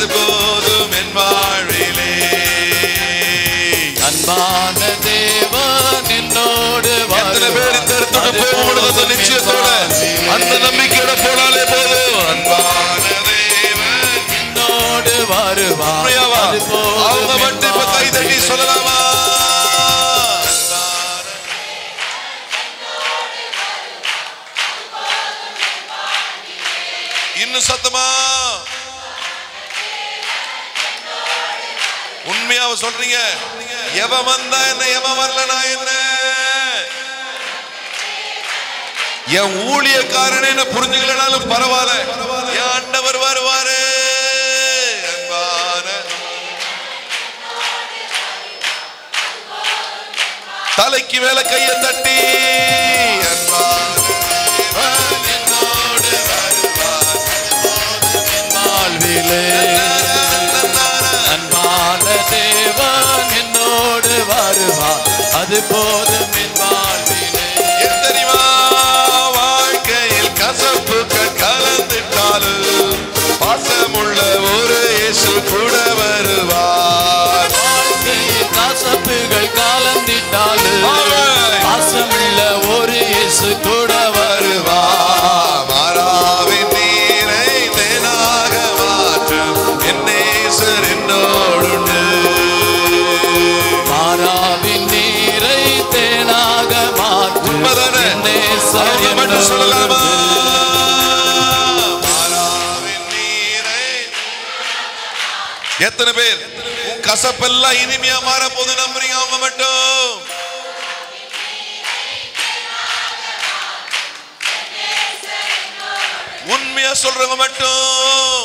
அது போதும் என் வாழ்விலே அன்பான தேவன் என்னோடு எத்தனை பேர் இந்த இடத்தோட போகும்பொழுது அந்த நிச்சயத்தோட அந்த நம்பிக்கையோட போனாலே போதும் அன்பான தேவன் என்னோடு வருவார் உண்மையாவா? அது போதும் அவங்க மட்டும் இப்ப கை தட்டி என் சொல்லலாமா இன்னும் சத்தமா உண்மையாவ சொல்றீங்க எவன் வந்தா என்ன எவன் வரலனா என்ன என் ஊழியக்காரனே என்ன புரிஞ்சுக்கலனாலும் பரவாயில்ல என் ஆண்டவர் வருவாரு அன்பான தலைக்கு மேல கையை தட்டி அன்பான தேவன் என்னோடு வருவார். வாழ்விலே அன்பான தேவன் என்னோடு வருவார் அது போதும் என் வாழ்விலே ஏன் தெரியுமா வாழ்க்கையில் கசப்புகள் கலந்துட்டாலும் பாசமுள்ள ஒரு இயேசு கூட வருவார் வாழ்க்கையில் கசப்புகள் கலந்திட்டாலும் ஆமென். பாசமுள்ள ஒரு இயேசு கூட வருவார் மாறாவின் நீரை தேனாக மாற்றும் என் நேசர் என்னோடுண்டு மாறாவின் நீரை தேனாக மாற்றும் உண்மைதானே? என் நேசர் அவங்க மட்டும் சொல்லலாமா என்னோடு மாறாவின் நீரை எத்தனை பேர் உன் கசப்பெல்லாம் இனிமையா மாற போது நம்புறீங்க அவங்க மட்டும் உண்மையா சொல்றவங்க மட்டும்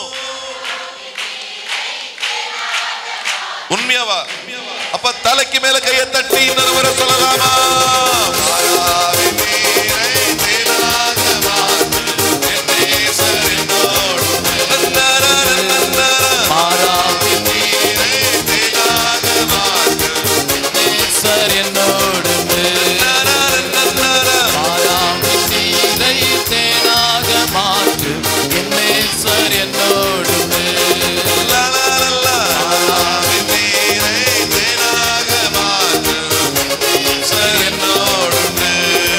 உண்மையாவா அப்ப தலைக்கு மேல கையை தட்டி இன்னொரு முறை சொல்லலாமா மாறாவின் நீரை தேனாக மாற்றும் என் நேசர் என்னோடு. நன்னாரா, நன்னாரா. மாறாவின் நீரை தேனாக மாற்றும் நேசர் என்னோடு நன்னாரா, நன்னாரா. மாறாவின் நீரை தேனாக மாற்றும் என் நேசர் என்னோடு லா, லா, லா, லா. மாறாவின் நீரை தேனாக மாற்றும் நேசர் என்னோடுண்டு.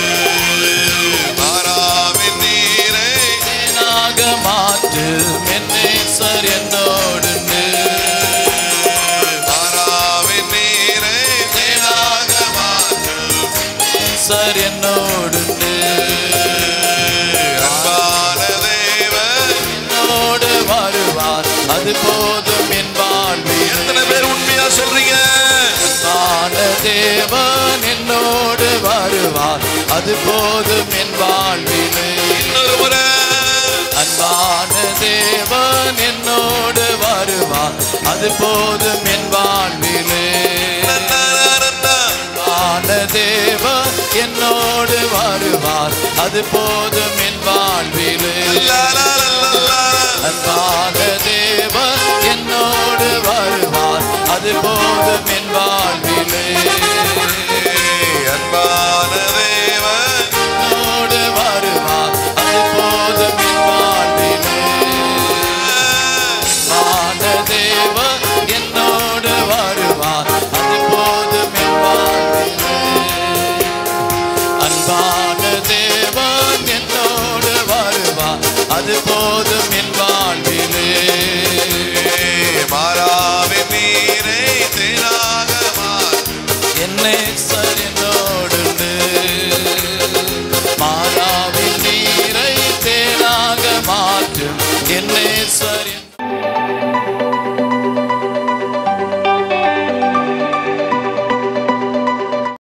மாறாவின் நீரை தேனாக மாற்றும் என் நேசர் என்னோடு மாறாவின் நீரை தேனாக மாற்றும் நேசர் என்னோடு அன்பான தேவன் என்னோடு வருவார் அது போதும் என் வாழ்வில் எத்தனை பேர் உண்மையா சொல்றீங்க அன்பான தேவன் என்னோடு வருவார் அது போதும் என் வாழ்விலே இன்னொரு முறை அன்பான தேவன் என்னோடு வருவார் அது போதும் என் வாழ்விலே அன்பான தேவன் என்னோடு வருவார் அது போதும் என் வாழ்விலே அன்பான தேவன் என்னோடு வருவார் அது போதும் என் வாழ்விலே அன்பான தேவன் என்னோடு வருவார் அது போதும் என் வாழ்விலே அன்பான தேவன் என்னோடு வருவார் அது போதும் என் வாழ்விலே அன்பான தேவன் என்னோடு வருவார் அது போதும் என் வாழ்விலே மாறாவின் நீரை தேனாக மாற்றும் என்னை சர் என்னோடு மாறாவின் நீரை தேனாக மாற்றும் என்னை சர்